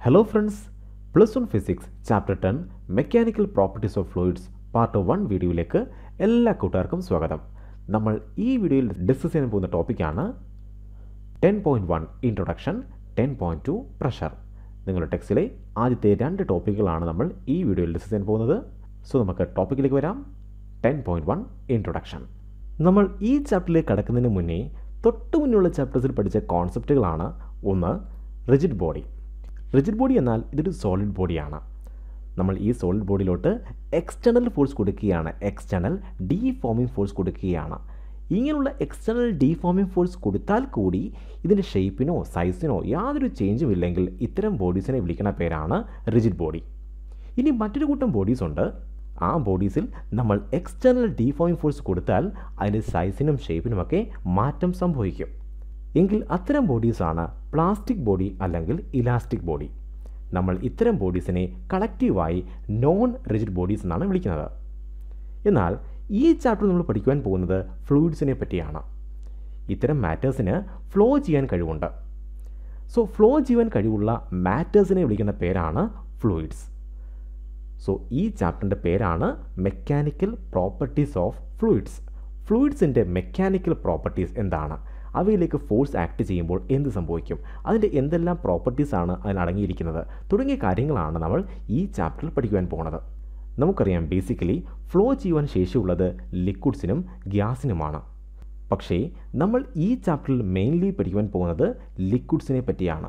hello friends plus one physics chapter ten mechanical properties of fluids part one വീഡിയോയിലേക്ക് എല്ലാ കൂട്ടുകാർക്കും സ്വാഗതം നമ്മൾ ഈ വീഡിയോയിൽ ഡിസ്കസ് ചെയ്യാൻ പോകുന്ന ടോപ്പിക്കാണ് ten point one introduction ten point two pressure നിങ്ങളുടെ ടെക്സ്റ്റിലെ ആദ്യത്തെ രണ്ട് ടോപ്പിക്കുകളാണ് നമ്മൾ ഈ വീഡിയോയിൽ ഡിസ്കസ് ചെയ്യാൻ പോകുന്നത് സോ നമുക്ക് ടോപ്പിക്കിലേക്ക് വരാം ടെൻ പോയിൻറ്റ് വൺ ഇൻട്രൊഡക്ഷൻ നമ്മൾ ഈ ചാപ്റ്ററിലേക്ക് കടക്കുന്നതിന് മുന്നേ തൊട്ട് മുന്നുള്ള ചാപ്റ്റേഴ്സിൽ പഠിച്ച കോൺസെപ്റ്റുകളാണ് ഒന്ന് റിജിഡ് ബോഡി റിജിഡ് ബോഡി എന്നാൽ ഇതൊരു സോളിഡ് ബോഡിയാണ് നമ്മൾ ഈ സോളിഡ് ബോഡിയിലോട്ട് എക്സ്റ്റേണൽ ഫോഴ്സ് കൊടുക്കുകയാണ് എക്സ്റ്റേണൽ ഡീഫോമിംഗ് ഫോഴ്സ് കൊടുക്കുകയാണ് ഇങ്ങനെയുള്ള എക്സ്റ്റേണൽ ഡീഫോമിംഗ് ഫോഴ്സ് കൊടുത്താൽ കൂടി ഇതിൻ്റെ ഷേപ്പിനോ സൈസിനോ യാതൊരു ചേഞ്ചും ഇല്ലെങ്കിൽ ഇത്തരം ബോഡീസിനെ വിളിക്കുന്ന പേരാണ് റിജിഡ് ബോഡി ഇനി മറ്റൊരു കൂട്ടം ബോഡീസ് ഉണ്ട് ആ ബോഡീസിൽ നമ്മൾ എക്സ്റ്റേണൽ ഡീഫോമിംഗ് ഫോഴ്സ് കൊടുത്താൽ അതിൻ്റെ സൈസിനും ഷേപ്പിനുമൊക്കെ മാറ്റം സംഭവിക്കും എങ്കിൽ അത്തരം ബോഡീസാണ് പ്ലാസ്റ്റിക് ബോഡി അല്ലെങ്കിൽ ഇലാസ്റ്റിക് ബോഡി നമ്മൾ ഇത്തരം ബോഡീസിനെ കളക്റ്റീവായി നോൺ റിജിഡ് ബോഡീസ് എന്നാണ് വിളിക്കുന്നത് എന്നാൽ ഈ ചാപ്റ്റർ നമ്മൾ പഠിക്കുവാൻ പോകുന്നത് ഫ്ലൂയിഡ്സിനെ പറ്റിയാണ് ഇത്തരം മാറ്റേഴ്സിന് ഫ്ലോ ചെയ്യാൻ കഴിവുണ്ട് സോ ഫ്ലോ ചെയ്യാൻ കഴിവുള്ള മാറ്റേഴ്സിനെ വിളിക്കുന്ന പേരാണ് ഫ്ലൂയിഡ്സ് സോ ഈ ചാപ്റ്ററിൻ്റെ പേരാണ് മെക്കാനിക്കൽ പ്രോപ്പർട്ടീസ് ഓഫ് ഫ്ലൂയിഡ്സ് ഫ്ലൂയിഡ്സിൻ്റെ മെക്കാനിക്കൽ പ്രോപ്പർട്ടീസ് എന്താണ് അവയിലേക്ക് ഫോഴ്സ് ആക്ട് ചെയ്യുമ്പോൾ എന്ത് സംഭവിക്കും അതിൻ്റെ എന്തെല്ലാം പ്രോപ്പർട്ടീസാണ് അതിൽ അടങ്ങിയിരിക്കുന്നത് തുടങ്ങിയ കാര്യങ്ങളാണ് നമ്മൾ ഈ ചാപ്റ്ററിൽ പഠിക്കുവാൻ പോകുന്നത് നമുക്കറിയാം ബേസിക്കലി ഫ്ലോ ചെയ്യുവാൻ ശേഷിയുള്ളത് ലിക്വിഡ്സിനും ഗ്യാസിനുമാണ് പക്ഷേ നമ്മൾ ഈ ചാപ്റ്ററിൽ മെയിൻലി പഠിക്കുവാൻ പോകുന്നത് ലിക്വിഡ്സിനെ പറ്റിയാണ്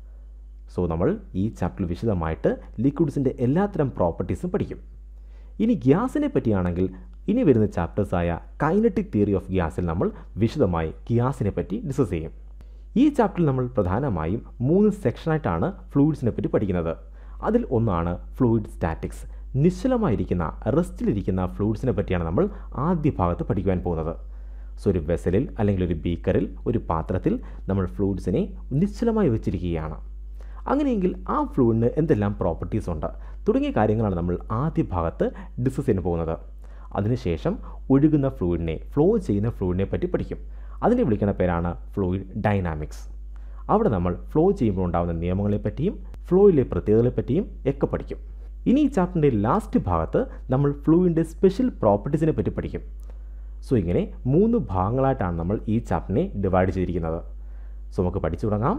സോ നമ്മൾ ഈ ചാപ്റ്ററിൽ വിശദമായിട്ട് ലിക്വിഡ്സിൻ്റെ എല്ലാത്തരം പ്രോപ്പർട്ടീസും പഠിക്കും ഇനി ഗ്യാസിനെ പറ്റിയാണെങ്കിൽ ഇനി വരുന്ന ചാപ്റ്റേഴ്സായ കൈനറ്റിക് തിയറി ഓഫ് ഗ്യാസിൽ നമ്മൾ വിശദമായി ഗ്യാസിനെ പറ്റി ഡിസ്കസ് ചെയ്യും ഈ ചാപ്റ്ററിൽ നമ്മൾ പ്രധാനമായും മൂന്ന് സെക്ഷനായിട്ടാണ് ഫ്ലൂയിഡ്സിനെ പറ്റി പഠിക്കുന്നത് അതിൽ ഒന്നാണ് ഫ്ലൂയിഡ് സ്റ്റാറ്റിക്സ് നിശ്ചലമായിരിക്കുന്ന റെസ്റ്റിലിരിക്കുന്ന ഫ്ലൂയിഡ്സിനെ പറ്റിയാണ് നമ്മൾ ആദ്യ ഭാഗത്ത് പഠിക്കുവാൻ പോകുന്നത് സോ ഒരു വെസലിൽ അല്ലെങ്കിൽ ഒരു ബീക്കറിൽ ഒരു പാത്രത്തിൽ നമ്മൾ ഫ്ലൂയിഡ്സിനെ നിശ്ചലമായി വെച്ചിരിക്കുകയാണ് അങ്ങനെയെങ്കിൽ ആ ഫ്ലൂയിഡിന് എന്തെല്ലാം പ്രോപ്പർട്ടീസ് ഉണ്ട് തുടങ്ങിയ കാര്യങ്ങളാണ് നമ്മൾ ആദ്യ ഭാഗത്ത് ഡിസ്കസ് ചെയ്യാൻ പോകുന്നത് അതിനുശേഷം ഒഴുകുന്ന ഫ്ലൂയിഡിനെ ഫ്ലോ ചെയ്യുന്ന ഫ്ലൂയിഡിനെ പറ്റി പഠിക്കും അതിനെ വിളിക്കുന്ന പേരാണ് ഫ്ലൂയിഡ് ഡൈനാമിക്സ് അവിടെ നമ്മൾ ഫ്ലോ ചെയ്യുമ്പോൾ ഉണ്ടാകുന്ന നിയമങ്ങളെപ്പറ്റിയും ഫ്ലോയിലെ പ്രത്യേകതകളെപ്പറ്റിയും ഒക്കെ പഠിക്കും ഇനി ഈ ചാപ്റ്ററിൻ്റെ ലാസ്റ്റ് ഭാഗത്ത് നമ്മൾ ഫ്ലൂയിൻ്റെ സ്പെഷ്യൽ പ്രോപ്പർട്ടീസിനെ പറ്റി പഠിക്കും സോ ഇങ്ങനെ മൂന്ന് ഭാഗങ്ങളായിട്ടാണ് നമ്മൾ ഈ ചാപ്റ്ററിനെ ഡിവൈഡ് ചെയ്തിരിക്കുന്നത് സോ നമുക്ക് പഠിച്ചു തുടങ്ങാം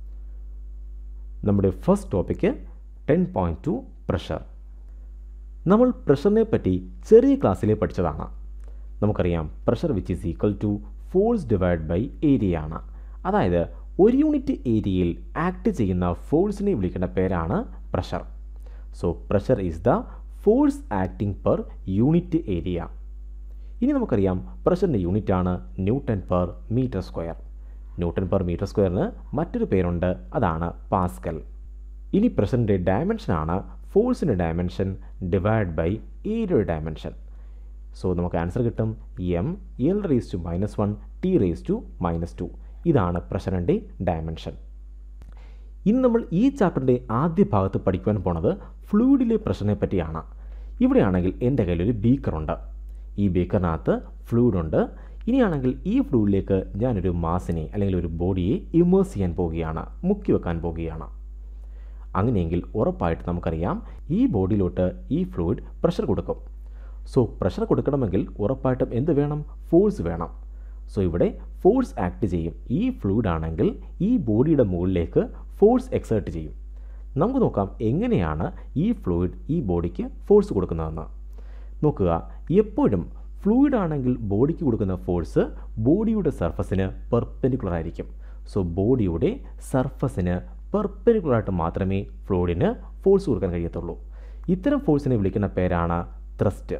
നമ്മുടെ first topic ten point two pressure നമ്മൾ പ്രഷറിനെ പറ്റി ചെറിയ ക്ലാസ്സിലെ പഠിച്ചതാണ് നമുക്കറിയാം pressure which is equal to force divide by area ആണ് അതായത് ഒരു യൂണിറ്റ് ഏരിയയിൽ ആക്ട് ചെയ്യുന്ന ഫോഴ്സിനെ വിളിക്കേണ്ട പേരാണ് pressure so pressure is the force acting per unit area ഇനി നമുക്കറിയാം പ്രഷറിൻ്റെ യൂണിറ്റാണ് newton per metre square newton per metre സ്ക്വയറിന് മറ്റൊരു പേരുണ്ട് അതാണ് പാസ്കൽ ഇനി പ്രഷറിൻ്റെ ഡയമെൻഷനാണ് ഫോഴ്സിൻ്റെ ഡയമെൻഷൻ ഡിവൈഡ് ബൈ ഏരിയയുടെ ഡയമെൻഷൻ സോ നമുക്ക് ആൻസർ കിട്ടും M L raise to minus one T raise to minus two ഇതാണ് പ്രഷറിൻ്റെ ഡയമെൻഷൻ ഇന്ന് നമ്മൾ ഈ ചാപ്റ്ററിൻ്റെ ആദ്യ ഭാഗത്ത് പഠിക്കുവാൻ പോണത് ഫ്ലൂയിഡിലെ പ്രഷറിനെ പറ്റിയാണ് ഇവിടെയാണെങ്കിൽ എൻ്റെ കയ്യിലൊരു ബീക്കറുണ്ട് ഈ ബീക്കറിനകത്ത് ഫ്ലൂയിഡ് ഉണ്ട് ഇനിയാണെങ്കിൽ ഈ ഫ്ലൂയിഡിലേക്ക് ഞാനൊരു മാസിനെ അല്ലെങ്കിൽ ഒരു ബോഡിയെ ഇമേഴ്സ് ചെയ്യാൻ പോവുകയാണ് മുക്കി വെക്കാൻ പോവുകയാണ് അങ്ങനെയെങ്കിൽ ഉറപ്പായിട്ട് നമുക്കറിയാം ഈ ബോഡിയിലോട്ട് ഈ ഫ്ലൂയിഡ് പ്രഷർ കൊടുക്കും സോ പ്രഷർ കൊടുക്കണമെങ്കിൽ ഉറപ്പായിട്ടും എന്ത് വേണം ഫോഴ്സ് വേണം സോ ഇവിടെ ഫോഴ്സ് ആക്ട് ചെയ്യും ഈ ഫ്ലൂയിഡ് ആണെങ്കിൽ ഈ ബോഡിയുടെ മുകളിലേക്ക് ഫോഴ്സ് എക്സേർട്ട് ചെയ്യും നമുക്ക് നോക്കാം എങ്ങനെയാണ് ഈ ഫ്ലൂയിഡ് ഈ ബോഡിക്ക് ഫോഴ്സ് കൊടുക്കുന്നതെന്ന് നോക്കുക എപ്പോഴും ഫ്ലൂയിഡ് ആണെങ്കിൽ ബോഡിക്ക് കൊടുക്കുന്ന ഫോഴ്സ് ബോഡിയുടെ സർഫസിന് പെർപ്പൻഡിക്കുലർ ആയിരിക്കും സോ ബോഡിയുടെ സർഫസിന് പെർപ്പൻഡിക്കുലറായിട്ട് മാത്രമേ ഫ്ലൂയിഡിന് ഫോഴ്സ് കൊടുക്കാൻ കഴിയത്തുള്ളൂ ഇത്തരം ഫോഴ്സിനെ വിളിക്കുന്ന പേരാണ് ത്രസ്റ്റ്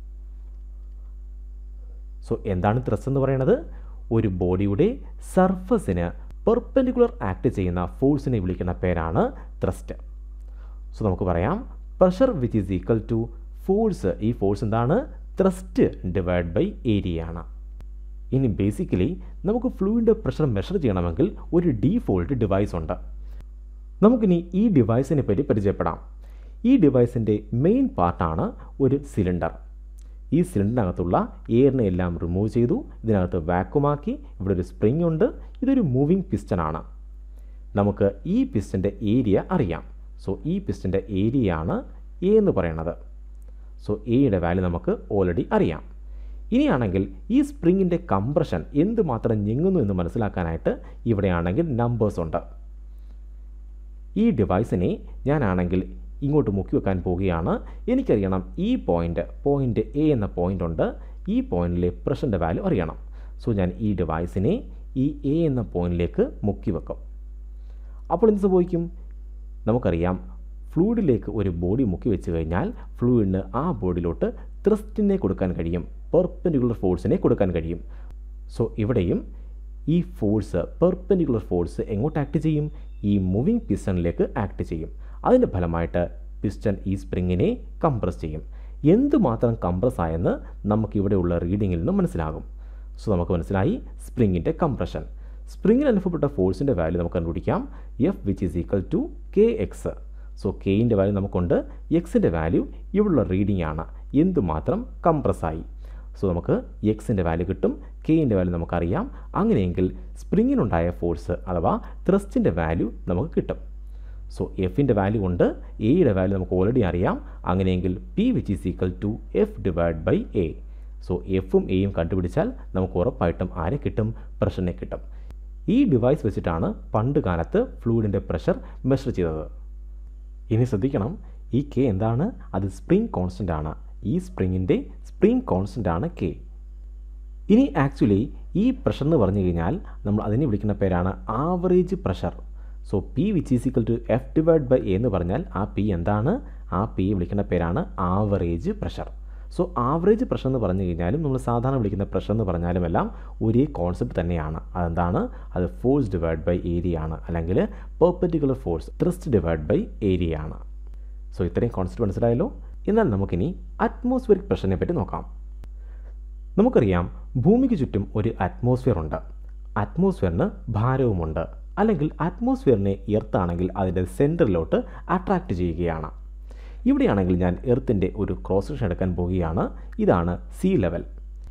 സോ എന്താണ് ത്രസ്റ്റ് എന്ന് പറയുന്നത് ഒരു ബോഡിയുടെ സർഫസിന് പെർപ്പൻഡിക്കുലർ ആക്ട് ചെയ്യുന്ന ഫോഴ്സിനെ വിളിക്കുന്ന പേരാണ് ത്രസ്റ്റ് സോ നമുക്ക് പറയാം pressure which is equal to force ഈ ഫോഴ്സ് എന്താണ് ത്രസ്റ്റ് ഡിവൈഡ് ബൈ ഏരിയ ആണ് ഇനി ബേസിക്കലി നമുക്ക് ഫ്ലൂയിൻ്റെ പ്രഷർ മെഷർ ചെയ്യണമെങ്കിൽ ഒരു ഡീഫോൾട്ട് ഡിവൈസ് ഉണ്ട് നമുക്കിനി ഈ ഡിവൈസിനെ പറ്റി പരിചയപ്പെടാം ഈ ഡിവൈസിൻ്റെ മെയിൻ പാർട്ടാണ് ഒരു സിലിണ്ടർ ഈ സിലിണ്ടറിനകത്തുള്ള എയറിനെ എല്ലാം റിമൂവ് ചെയ്തു ഇതിനകത്ത് വാക്വമാക്കി ഇവിടെ ഒരു സ്പ്രിംഗ് ഉണ്ട് ഇതൊരു മൂവിങ് പിസ്റ്റൺ ആണ് നമുക്ക് ഈ പിസ്റ്റൻ്റെ ഏരിയ അറിയാം സോ ഈ പിസ്റ്റൻ്റെ ഏരിയയാണ് എ എന്ന് പറയുന്നത് സോ എയുടെ വാല്യൂ നമുക്ക് ഓൾറെഡി അറിയാം ഇനിയാണെങ്കിൽ ഈ സ്പ്രിങ്ങിൻ്റെ കംപ്രഷൻ എന്തുമാത്രം ഞെങ്ങുന്നു എന്ന് മനസ്സിലാക്കാനായിട്ട് ഇവിടെയാണെങ്കിൽ നമ്പേഴ്സ് ഉണ്ട് ഈ ഡിവൈസിനെ ഞാനാണെങ്കിൽ ഇങ്ങോട്ട് മുക്കി വെക്കാൻ പോവുകയാണ് എനിക്കറിയണം ഈ പോയിൻ്റ് പോയിൻ്റ് എ എന്ന പോയിൻ്റ് ഉണ്ട് ഈ പോയിന്റിലെ പ്രഷറിൻ്റെ വാല്യൂ അറിയണം സോ ഞാൻ ഈ ഡിവൈസിനെ ഈ എ എന്ന പോയിന്റിലേക്ക് മുക്കി വെക്കും അപ്പോൾ എന്ത് സംഭവിക്കും നമുക്കറിയാം ഫ്ലൂയിഡിലേക്ക് ഒരു ബോഡി മുക്കി വെച്ച് കഴിഞ്ഞാൽ ഫ്ലൂയിഡിന് ആ ബോഡിയിലോട്ട് ത്രസ്റ്റിനെ കൊടുക്കാൻ കഴിയും പെർപ്പൻഡിക്കുലർ ഫോഴ്സിനെ കൊടുക്കാൻ കഴിയും സോ ഇവിടെയും ഈ ഫോഴ്സ് പെർപ്പൻഡിക്കുലർ ഫോഴ്സ് എങ്ങോട്ട് ആക്ട് ചെയ്യും ഈ മൂവിങ് പിസ്റ്റണിലേക്ക് ആക്ട് ചെയ്യും അതിൻ്റെ ഫലമായിട്ട് പിസ്റ്റൺ ഈ സ്പ്രിങ്ങിനെ കംപ്രസ് ചെയ്യും എന്തുമാത്രം കംപ്രസ് ആയെന്ന് നമുക്കിവിടെയുള്ള റീഡിങ്ങിൽ നിന്ന് മനസ്സിലാകും സോ നമുക്ക് മനസ്സിലായി സ്പ്രിങ്ങിൻ്റെ കംപ്രഷൻ സ്പ്രിങ്ങിന് അനുഭവപ്പെട്ട ഫോഴ്സിൻ്റെ വാല്യൂ നമുക്ക് കണ്ടുപിടിക്കാം F which is equal to K X so കെയിൻ്റെ വാല്യൂ നമുക്കുണ്ട് എക്സിൻ്റെ വാല്യൂ ഇവിടെയുള്ള റീഡിംഗ് ആണ് എന്തുമാത്രം കംപ്രസ് ആയി സോ നമുക്ക് എക്സിൻ്റെ വാല്യൂ കിട്ടും കെയിൻ്റെ വാല്യൂ നമുക്കറിയാം അങ്ങനെയെങ്കിൽ സ്പ്രിങ്ങിനുണ്ടായ ഫോഴ്സ് അഥവാ ത്രസ്റ്റിൻ്റെ വാല്യൂ നമുക്ക് കിട്ടും സോ എഫിൻ്റെ വാല്യൂ ഉണ്ട് എയുടെ വാല്യൂ നമുക്ക് ഓൾറെഡി അറിയാം അങ്ങനെയെങ്കിൽ P which is equal to F divide by A so എഫും എയും കണ്ടുപിടിച്ചാൽ നമുക്ക് ഉറപ്പായിട്ടും ആരെ കിട്ടും പ്രഷറിനെ കിട്ടും ഈ ഡിവൈസ് വെച്ചിട്ടാണ് പണ്ട് കാലത്ത് ഫ്ലൂയിഡിൻ്റെ പ്രഷർ മെഷർ ചെയ്തത് ഇനി ശ്രദ്ധിക്കണം ഈ കെ എന്താണ് അത് സ്പ്രിംഗ് കോൺസ്റ്റൻ്റ് ആണ് ഈ സ്പ്രിങ്ങിൻ്റെ സ്പ്രിംഗ് കോൺസ്റ്റൻ്റ് ആണ് കെ ഇനി ആക്ച്വലി ഈ പ്രഷർ എന്ന് പറഞ്ഞു കഴിഞ്ഞാൽ നമ്മൾ അതിനെ വിളിക്കുന്ന പേരാണ് average pressure so P which is equal to F divide by A എന്ന് പറഞ്ഞാൽ ആ പി എന്താണ് ആ പി വിളിക്കുന്ന പേരാണ് average pressure so average pressure എന്ന് പറഞ്ഞു കഴിഞ്ഞാലും നമ്മൾ സാധാരണ വിളിക്കുന്ന പ്രഷർ എന്ന് പറഞ്ഞാലും എല്ലാം ഒരേ കോൺസെപ്റ്റ് തന്നെയാണ് അതെന്താണ് അത് ഫോഴ്സ് ഡിവൈഡ് ബൈ ഏരിയ ആണ് അല്ലെങ്കിൽ perpendicular force thrust divide by area ആണ് സോ ഇത്രയും കോൺസെപ്റ്റ് മനസ്സിലായല്ലോ എന്നാൽ നമുക്കിനി അറ്റ്മോസ്ഫിയറിക് പ്രഷറിനെ പറ്റി നോക്കാം നമുക്കറിയാം ഭൂമിക്ക് ചുറ്റും ഒരു അറ്റ്മോസ്ഫിയർ ഉണ്ട് അറ്റ്മോസ്ഫിയറിന് ഭാരവുമുണ്ട് അല്ലെങ്കിൽ അറ്റ്മോസ്ഫിയറിനെ എർത്താണെങ്കിൽ അതിൻ്റെ സെൻറ്ററിലോട്ട് അട്രാക്റ്റ് ചെയ്യുകയാണ് ഇവിടെയാണെങ്കിൽ ഞാൻ എർത്തിൻ്റെ ഒരു ക്രോസ് സെക്ഷൻ എടുക്കാൻ പോവുകയാണ് ഇതാണ് സി ലെവൽ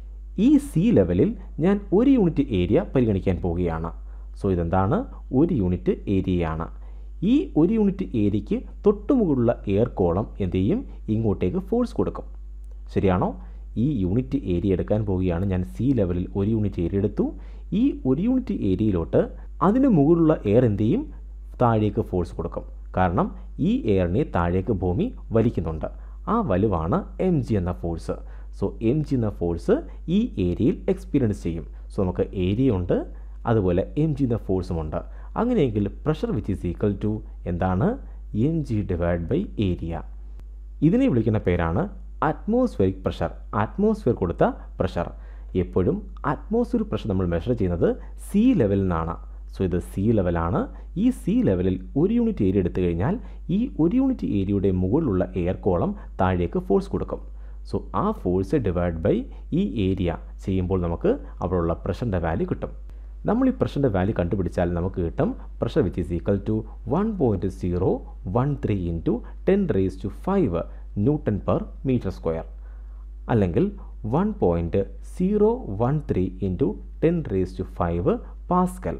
ഈ സി ലെവലിൽ ഞാൻ ഒരു യൂണിറ്റ് ഏരിയ പരിഗണിക്കാൻ പോവുകയാണ് സോ ഇതെന്താണ് ഒരു യൂണിറ്റ് ഏരിയയാണ് ഈ ഒരു യൂണിറ്റ് ഏരിയയ്ക്ക് തൊട്ടുമുകളിലുള്ള എയർ കോളം എന്ത് ചെയ്യും ഇങ്ങോട്ടേക്ക് ഫോഴ്സ് കൊടുക്കും ശരിയാണോ ഈ യൂണിറ്റ് ഏരിയ എടുക്കാൻ പോവുകയാണ് ഞാൻ സി ലെവലിൽ ഒരു യൂണിറ്റ് ഏരിയ എടുത്തു ഈ ഒരു യൂണിറ്റ് ഏരിയയിലോട്ട് അതിന് മുകളിലുള്ള എയർ എന്ത് ചെയ്യും താഴേക്ക് ഫോഴ്സ് കൊടുക്കും കാരണം ഈ എയറിനെ താഴേക്ക് ഭൂമി വലിക്കുന്നുണ്ട് ആ വലുവാണ് എം ജി എന്ന ഫോഴ്സ് സോ എം ജി എന്ന ഫോഴ്സ് ഈ ഏരിയയിൽ എക്സ്പീരിയൻസ് ചെയ്യും സോ നമുക്ക് ഏരിയ ഉണ്ട് അതുപോലെ എം ജി എന്ന ഫോഴ്സും ഉണ്ട് അങ്ങനെയെങ്കിൽ pressure which is equal to എന്താണ് M G divide by area ഇതിനെ വിളിക്കുന്ന പേരാണ് അറ്റ്മോസ്ഫിയറിക് പ്രഷർ അറ്റ്മോസ്ഫിയർ കൊടുത്ത പ്രഷർ എപ്പോഴും അറ്റ്മോസ്ഫിയർ പ്രഷർ നമ്മൾ മെഷർ ചെയ്യുന്നത് സി ലെവലിൽ നിന്നാണ് സോ ഇത് സി ലെവലാണ് ഈ സി ലെവലിൽ ഒരു യൂണിറ്റ് ഏരിയ എടുത്തു കഴിഞ്ഞാൽ ഈ ഒരു യൂണിറ്റ് ഏരിയയുടെ മുകളിലുള്ള എയർ കോളം താഴേക്ക് ഫോഴ്സ് കൊടുക്കും സോ ആ ഫോഴ്സ് ഡിവൈഡ് ബൈ ഈ ഏരിയ ചെയ്യുമ്പോൾ നമുക്ക് അവിടെയുള്ള പ്രഷറിൻ്റെ വാല്യൂ കിട്ടും നമ്മൾ ഈ പ്രഷറിൻ്റെ വാല്യൂ കണ്ടുപിടിച്ചാൽ നമുക്ക് കിട്ടും pressure which is equal to one point zero one three into ten raise to five newton per metre square അല്ലെങ്കിൽ one point zero one three into ten raise to five pascal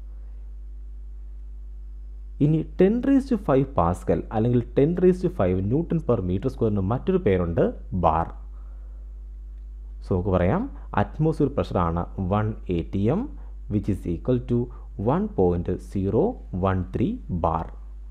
ഇനി ten raise to five pascal അല്ലെങ്കിൽ ten raise to five newton per metre സ്ക്വയറിന് മറ്റൊരു പേരുണ്ട് bar so നമുക്ക് പറയാം atmosphere പ്രഷറാണ് one A T M which is equal to one point zero one three bar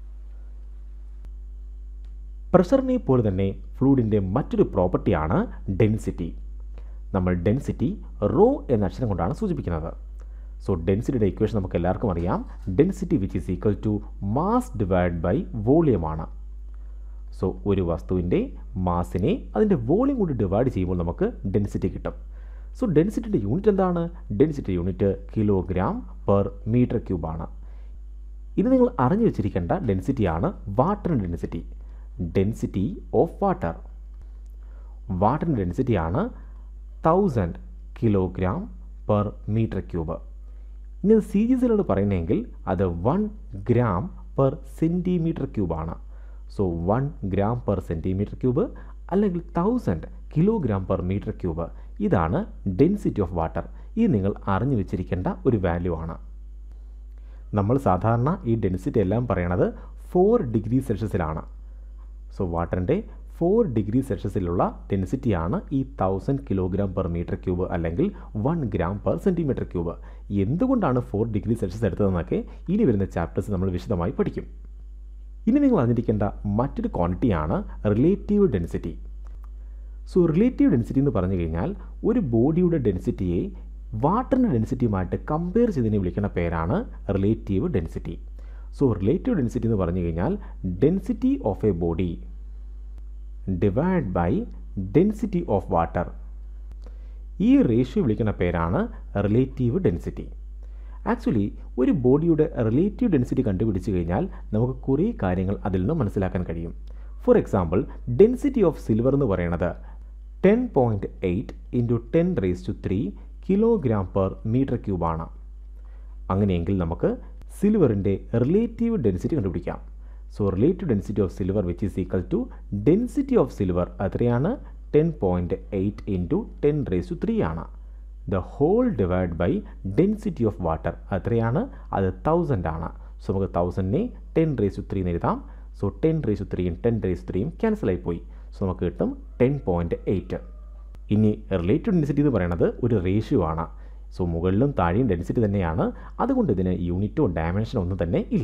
പ്രഷറിനെ പോലെ തന്നെ ഫ്ലൂയിഡിൻ്റെ മറ്റൊരു പ്രോപ്പർട്ടിയാണ് ഡെൻസിറ്റി നമ്മൾ ഡെൻസിറ്റി റോ എന്ന അക്ഷരം കൊണ്ടാണ് സൂചിപ്പിക്കുന്നത് സോ ഡെൻസിറ്റിയുടെ ഇക്വേഷൻ നമുക്ക് എല്ലാവർക്കും അറിയാം density which is equal to mass divide by വോളിയമാണ് സോ ഒരു വസ്തുവിൻ്റെ മാസിനെ അതിൻ്റെ വോളിയം കൊണ്ട് ഡിവൈഡ് ചെയ്യുമ്പോൾ നമുക്ക് ഡെൻസിറ്റി കിട്ടും സോ ഡെൻസിറ്റിയുടെ യൂണിറ്റ് എന്താണ് density unit kilogram per metre ക്യൂബാണ് ഇത് നിങ്ങൾ അറിഞ്ഞു വെച്ചിരിക്കേണ്ട ഡെൻസിറ്റിയാണ് വാട്ടറിൻ്റെ ഡെൻസിറ്റി ഡെൻസിറ്റി ഓഫ് വാട്ടർ വാട്ടറിൻ്റെ ഡെൻസിറ്റിയാണ് thousand kilogram per metre cube ഇനി സി ജി സിയിലോട് പറയുന്നതെങ്കിൽ അത് വൺ ഗ്രാം പെർ സെൻറ്റിമീറ്റർ ക്യൂബാണ് so one gram per centimetre cube അല്ലെങ്കിൽ thousand kilogram per metre cube ഇതാണ് ഡെൻസിറ്റി ഓഫ് വാട്ടർ ഇത് നിങ്ങൾ അറിഞ്ഞു വെച്ചിരിക്കേണ്ട ഒരു വാല്യൂ ആണ് നമ്മൾ സാധാരണ ഈ ഡെൻസിറ്റി എല്ലാം പറയണത് ഫോർ ഡിഗ്രി സെൽഷ്യസിലാണ് സോ വാട്ടറിൻ്റെ ഫോർ ഡിഗ്രി സെൽഷ്യസിലുള്ള ഡെൻസിറ്റിയാണ് ഈ thousand kilogram per metre cube അല്ലെങ്കിൽ one gram per centimetre cube എന്തുകൊണ്ടാണ് ഫോർ ഡിഗ്രി സെൽഷ്യസ് എടുത്തതെന്നൊക്കെ ഇനി വരുന്ന ചാപ്റ്റേഴ്സ് നമ്മൾ വിശദമായി പഠിക്കും ഇനി നിങ്ങൾ അറിഞ്ഞിരിക്കേണ്ട മറ്റൊരു ക്വാണ്ടിറ്റിയാണ് relative density so relative density എന്ന് പറഞ്ഞു കഴിഞ്ഞാൽ ഒരു ബോഡിയുടെ ഡെൻസിറ്റിയെ വാട്ടറിൻ്റെ ഡെൻസിറ്റിയുമായിട്ട് കമ്പയർ ചെയ്തതിനെ വിളിക്കുന്ന പേരാണ് relative density so relative density എന്ന് പറഞ്ഞു കഴിഞ്ഞാൽ density of a body divide by density of water ഈ റേഷ്യോ വിളിക്കുന്ന പേരാണ് റിലേറ്റീവ് ഡെൻസിറ്റി ആക്ച്വലി ഒരു ബോഡിയുടെ റിലേറ്റീവ് ഡെൻസിറ്റി കണ്ടുപിടിച്ച് കഴിഞ്ഞാൽ നമുക്ക് കുറേ കാര്യങ്ങൾ അതിൽ നിന്ന് മനസ്സിലാക്കാൻ കഴിയും for example density of silver എന്ന് പറയുന്നത് ten point eight into ten raise to three kilogram per metre ക്യൂബാണ് അങ്ങനെയെങ്കിൽ നമുക്ക് സിൽവറിൻ്റെ റിലേറ്റീവ് ഡെൻസിറ്റി കണ്ടുപിടിക്കാം so relative density of silver which is equal to density of silver എത്രയാണ് ten point eight into ten raise to three ആണ് the whole divide by density of water എത്രയാണ് അത് thousand ആണ് സോ നമുക്ക് തൗസൻഡിനെ ten raise to three എഴുതാം so ten raise to ത്രീയും ten raise ത്രീയും ക്യാൻസൽ ആയിപ്പോയി സോ നമുക്ക് കിട്ടും ടെൻ പോയിൻറ്റ് എയ്റ്റ് ഇനി റിലേറ്റീവ് ഡെൻസിറ്റി എന്ന് പറയുന്നത് ഒരു റേഷ്യോ ആണ് സോ മുകളിലും താഴെയും ഡെൻസിറ്റി തന്നെയാണ് അതുകൊണ്ട് ഇതിന് യൂണിറ്റോ ഡയമെൻഷനോ ഒന്നും തന്നെ ഇല്ല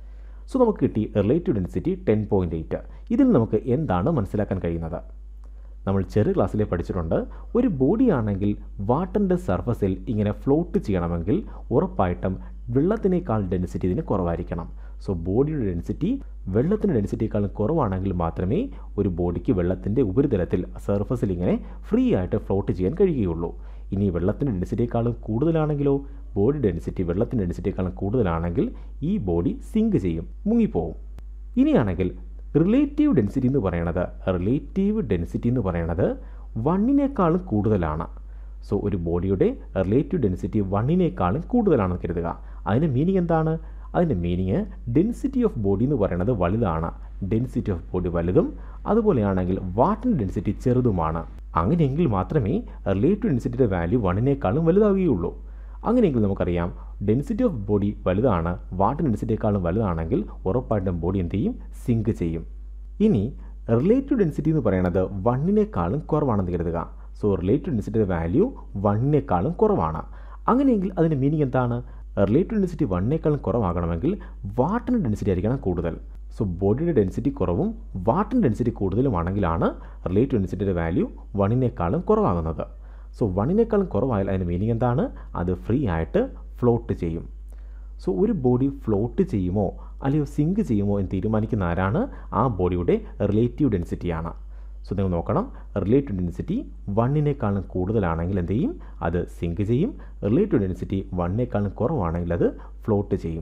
സോ നമുക്ക് കിട്ടി relative density ten point eight ഇതിൽ നമുക്ക് എന്താണ് മനസ്സിലാക്കാൻ കഴിയുന്നത് നമ്മൾ ചെറിയ ക്ലാസ്സിലെ പഠിച്ചിട്ടുണ്ട് ഒരു ബോഡി ആണെങ്കിൽ വാട്ടറിൻ്റെ സർഫസിൽ ഇങ്ങനെ ഫ്ലോട്ട് ചെയ്യണമെങ്കിൽ ഉറപ്പായിട്ടും വെള്ളത്തിനേക്കാൾ ഡെൻസിറ്റി ഇതിന് കുറവായിരിക്കണം സോ ബോഡിയുടെ ഡെൻസിറ്റി വെള്ളത്തിൻ്റെ ഡെൻസിറ്റിയേക്കാളും കുറവാണെങ്കിൽ മാത്രമേ ഒരു ബോഡിക്ക് വെള്ളത്തിൻ്റെ ഉപരിതലത്തിൽ സർഫസിൽ ഇങ്ങനെ ഫ്രീ ആയിട്ട് ഫ്ലോട്ട് ചെയ്യാൻ കഴിയുകയുള്ളൂ ഇനി വെള്ളത്തിൻ്റെ ഡെൻസിറ്റിയേക്കാളും കൂടുതലാണെങ്കിലോ ബോഡി ഡെൻസിറ്റി വെള്ളത്തിൻ്റെ ഡെൻസിറ്റിയേക്കാളും കൂടുതലാണെങ്കിൽ ഈ ബോഡി സിങ്ക് ചെയ്യും മുങ്ങിപ്പോവും ഇനിയാണെങ്കിൽ റിലേറ്റീവ് ഡെൻസിറ്റി എന്ന് പറയുന്നത് റിലേറ്റീവ് ഡെൻസിറ്റി എന്ന് പറയുന്നത് വണ്ണിനേക്കാളും കൂടുതലാണ് സോ ഒരു ബോഡിയുടെ റിലേറ്റീവ് ഡെൻസിറ്റി വണ്ണിനേക്കാളും കൂടുതലാണെന്ന് കരുതുക അതിൻ്റെ മീനിങ് എന്താണ് അതിൻ്റെ മീനിങ് ഡെൻസിറ്റി ഓഫ് ബോഡി എന്ന് പറയുന്നത് വലുതാണ് ഡെൻസിറ്റി ഓഫ് ബോഡി വലുതും അതുപോലെയാണെങ്കിൽ വാട്ടറിൻ്റെ ഡെൻസിറ്റി ചെറുതുമാണ് അങ്ങനെയെങ്കിൽ മാത്രമേ റിലേറ്റീവ് ഡെൻസിറ്റിയുടെ വാല്യൂ വണ്ണിനേക്കാളും വലുതാവുകയുള്ളൂ അങ്ങനെയെങ്കിൽ നമുക്കറിയാം ഡെൻസിറ്റി ഓഫ് ബോഡി വലുതാണ് വാട്ടർ ഡെൻസിറ്റിയേക്കാളും വലുതാണെങ്കിൽ ഉറപ്പായിട്ടും ബോഡി എന്ത് ചെയ്യും സിങ്ക് ചെയ്യും ഇനി റിലേറ്റീവ് ഡെൻസിറ്റി എന്ന് പറയുന്നത് വണ്ണിനേക്കാളും കുറവാണെന്ന് കരുതുക സോ റിലേറ്റീവ് ഡെൻസിറ്റിയുടെ വാല്യൂ വണ്ണിനേക്കാളും കുറവാണ് അങ്ങനെയെങ്കിൽ അതിൻ്റെ മീനിങ് എന്താണ് റിലേറ്റീവ് ഡെൻസിറ്റി വണ്ണിനേക്കാളും കുറവാകണമെങ്കിൽ വാട്ടറിൻ്റെ ഡെൻസിറ്റി ആയിരിക്കണം കൂടുതൽ സോ ബോഡിയുടെ ഡെൻസിറ്റി കുറവും വാട്ടറിൻ്റെ ഡെൻസിറ്റി കൂടുതലുമാണെങ്കിലാണ് റിലേറ്റീവ് ഡെൻസിറ്റിയുടെ വാല്യൂ വണ്ണിനേക്കാളും കുറവാകുന്നത് സോ വണ്ണിനേക്കാളും കുറവായാൽ അതിൻ്റെ മീനിങ് എന്താണ് അത് ഫ്രീ ആയിട്ട് ഫ്ലോട്ട് ചെയ്യും സോ ഒരു ബോഡി ഫ്ലോട്ട് ചെയ്യുമോ അല്ലെങ്കിൽ സിങ്ക് ചെയ്യുമോ എന്ന് തീരുമാനിക്കുന്ന ആരാണ് ആ ബോഡിയുടെ റിലേറ്റീവ് ഡെൻസിറ്റിയാണ് സോ നിങ്ങൾ നോക്കണം റിലേറ്റീവ് ഡെൻസിറ്റി വണ്ണിനേക്കാളും കൂടുതലാണെങ്കിൽ എന്ത് ചെയ്യും അത് സിങ്ക് ചെയ്യും റിലേറ്റീവ് ഡെൻസിറ്റി വണ്ണിനേക്കാളും കുറവാണെങ്കിൽ അത് ഫ്ലോട്ട് ചെയ്യും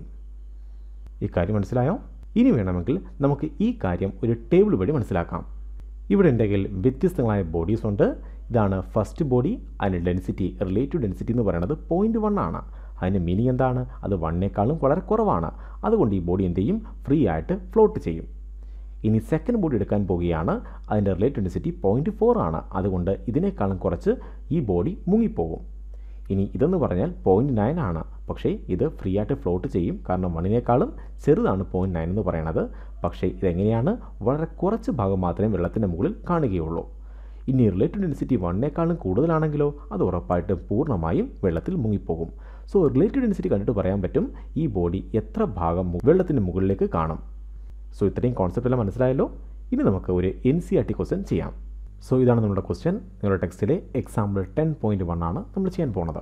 ഈ കാര്യം മനസ്സിലായോ ഇനി വേണമെങ്കിൽ നമുക്ക് ഈ കാര്യം ഒരു ടേബിൾ വഴി മനസ്സിലാക്കാം ഇവിടെ എൻ്റെ കയ്യിൽ വ്യത്യസ്തങ്ങളായ ബോഡീസ് ഉണ്ട് ഇതാണ് ഫസ്റ്റ് ബോഡി അതിൻ്റെ ഡെൻസിറ്റി റിലേറ്റീവ് ഡെൻസിറ്റി എന്ന് പറയുന്നത് പോയിൻറ്റ് വൺ ആണ് അതിൻ്റെ മീനിങ് എന്താണ് അത് വണ്ണേക്കാളും വളരെ കുറവാണ് അതുകൊണ്ട് ഈ ബോഡി എന്ത് ചെയ്യും ഫ്രീ ആയിട്ട് ഫ്ലോട്ട് ചെയ്യും ഇനി സെക്കൻഡ് ബോഡി എടുക്കാൻ പോവുകയാണ് അതിൻ്റെ റിലേറ്റീവ് ഡെൻസിറ്റി പോയിൻറ്റ് ഫോർ ആണ് അതുകൊണ്ട് ഇതിനേക്കാളും കുറച്ച് ഈ ബോഡി മുങ്ങിപ്പോകും ഇനി ഇതെന്ന് പറഞ്ഞാൽ പോയിൻറ്റ് നയൻ ആണ് പക്ഷേ ഇത് ഫ്രീ ആയിട്ട് ഫ്ലോട്ട് ചെയ്യും കാരണം വണ്ണിനേക്കാളും ചെറുതാണ് പോയിൻറ്റ് നയൻ എന്ന് പറയുന്നത് പക്ഷേ ഇതെങ്ങനെയാണ് വളരെ കുറച്ച് ഭാഗം മാത്രമേ വെള്ളത്തിൻ്റെ മുകളിൽ കാണുകയുള്ളൂ ഇനി റിലേറ്റീവ് ഡെൻസിറ്റി വണ്ണിനേക്കാളും കൂടുതലാണെങ്കിലോ അത് ഉറപ്പായിട്ടും പൂർണ്ണമായും വെള്ളത്തിൽ മുങ്ങിപ്പോകും സോ റിലേറ്റീവ് ഡെൻസിറ്റി കണ്ടിട്ട് പറയാൻ പറ്റും ഈ ബോഡി എത്ര ഭാഗം വെള്ളത്തിൻ്റെ മുകളിലേക്ക് കാണും സോ ഇത്രയും കോൺസെപ്റ്റ് എല്ലാം മനസ്സിലായല്ലോ ഇനി നമുക്ക് ഒരു N C R T question ചെയ്യാം സോ ഇതാണ് നമ്മുടെ ക്വസ്റ്റ്യൻ നിങ്ങളുടെ ടെക്സ്റ്റിലെ എക്സാമ്പിൾ ടെൻ പോയിൻറ്റ് വൺ ആണ് നമ്മൾ ചെയ്യാൻ പോകുന്നത്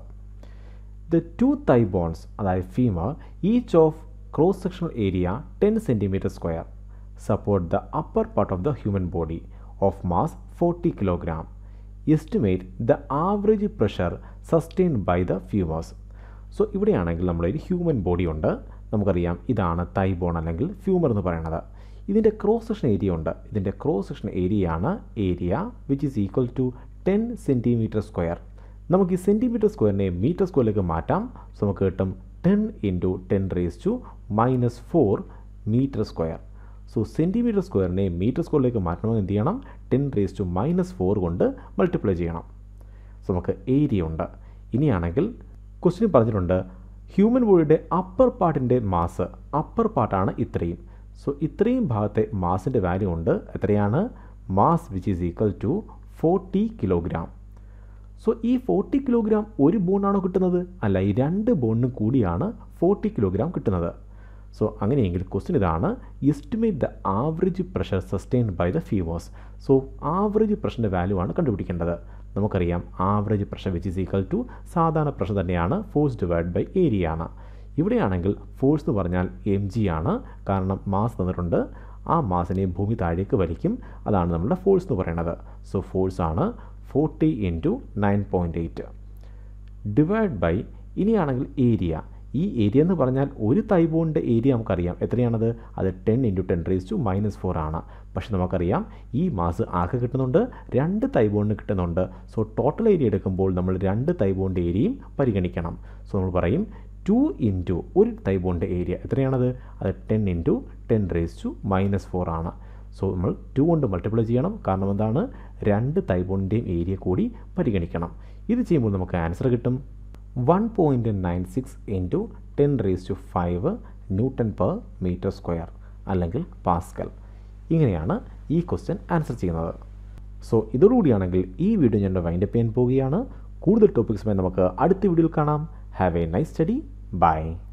ദ ടു തൈ ബോൺസ് അതായത് femur each of cross sectional area ten centimetre square support the upper part of the human body of mass forty kilogram estimate the average pressure sustain by the femurs so ഇവിടെയാണെങ്കിൽ നമ്മളൊരു human body ഉണ്ട് നമുക്കറിയാം ഇതാണ് തൈ bone അല്ലെങ്കിൽ ഫ്യൂമർ എന്ന് പറയുന്നത് ഇതിൻ്റെ ക്രോസ് സെക്ഷൻ ഏരിയ ഉണ്ട് ഇതിൻ്റെ ക്രോസ് സെക്ഷൻ ഏരിയയാണ് area which is equal to ten centimetre square നമുക്ക് ഈ സെൻറ്റിമീറ്റർ സ്ക്വയറിനെ മീറ്റർ സ്ക്വയറിലേക്ക് മാറ്റാം സോ നമുക്ക് കിട്ടും ten into ten raise to minus four metre square so centimetre സ്ക്വയറിനെ മീറ്റർ സ്ക്വയറിലേക്ക് മാറ്റണമെങ്കിൽ എന്ത് ചെയ്യണം ten raise to minus four കൊണ്ട് മൾട്ടിപ്ലൈ ചെയ്യണം സോ നമുക്ക് ഏരിയ ഉണ്ട് ഇനിയാണെങ്കിൽ ക്വസ്റ്റ്യൻ പറഞ്ഞിട്ടുണ്ട് ഹ്യൂമൻ ബോഡിയുടെ അപ്പർ പാർട്ടിൻ്റെ മാസ് അപ്പർ പാർട്ടാണ് ഇത്രയും സോ ഇത്രയും ഭാഗത്തെ മാസിൻ്റെ വാല്യൂ ഉണ്ട് എത്രയാണ് mass which is equal to forty kilogram so ഈ ഫോർട്ടി കിലോഗ്രാം ഒരു ബോണാണോ കിട്ടുന്നത് അല്ല ഈ രണ്ട് ബോണിനും കൂടിയാണ് ഫോർട്ടി കിലോഗ്രാം കിട്ടുന്നത് സോ അങ്ങനെയെങ്കിൽ ക്വസ്റ്റ്യൻ ഇതാണ് estimate the average pressure sustained by the femurs so average പ്രഷറിൻ്റെ വാല്യൂ ആണ് കണ്ടുപിടിക്കേണ്ടത് നമുക്കറിയാം average pressure which is equal to സാധാരണ പ്രഷർ തന്നെയാണ് ഫോഴ്സ് ഡിവൈഡ് ബൈ ഏരിയ ആണ് ഇവിടെയാണെങ്കിൽ ഫോഴ്സ് എന്ന് പറഞ്ഞാൽ എം ജി ആണ് കാരണം മാസ് തന്നിട്ടുണ്ട് ആ മാസിനെ ഭൂമി താഴേക്ക് വലിക്കും അതാണ് നമ്മുടെ ഫോഴ്സ് എന്ന് പറയുന്നത് സോ ഫോഴ്സ് ആണ് forty into nine point eight divide by ഇനിയാണെങ്കിൽ ഏരിയ ഈ ഏരിയ എന്ന് പറഞ്ഞാൽ ഒരു തൈബോണിൻ്റെ ഏരിയ നമുക്കറിയാം എത്രയാണത് അത് ten into ten raise to minus four ആണ് പക്ഷെ നമുക്കറിയാം ഈ മാസ് ആകെ കിട്ടുന്നുണ്ട് രണ്ട് തൈബോണിന് കിട്ടുന്നുണ്ട് സോ ടോട്ടൽ ഏരിയ എടുക്കുമ്പോൾ നമ്മൾ രണ്ട് തൈബോണിൻ്റെ ഏരിയയും പരിഗണിക്കണം സോ നമ്മൾ പറയും ടു ഇൻറ്റു ഒരു തൈബോണിൻ്റെ ഏരിയ എത്രയാണത് അത് ten into ten raise to minus four ആണ് സോ നമ്മൾ ടു കൊണ്ട് മൾട്ടിപ്ലൈ ചെയ്യണം കാരണം എന്താണ് രണ്ട് തൈബോണിൻ്റെയും ഏരിയ കൂടി പരിഗണിക്കണം ഇത് ചെയ്യുമ്പോൾ നമുക്ക് ആൻസർ കിട്ടും one point nine six into ten raise to five newton per metre square അല്ലെങ്കിൽ പാസ്കൽ ഇങ്ങനെയാണ് ഈ ക്വസ്റ്റ്യൻ ആൻസർ ചെയ്യുന്നത് സോ ഇതോടുകൂടിയാണെങ്കിൽ ഈ വീഡിയോ ഞാൻ വൈൻഡപ്പ് ചെയ്യാൻ പോവുകയാണ് കൂടുതൽ ടോപ്പിക്സുമായി നമുക്ക് അടുത്ത വീഡിയോയിൽ കാണാം have a nice study by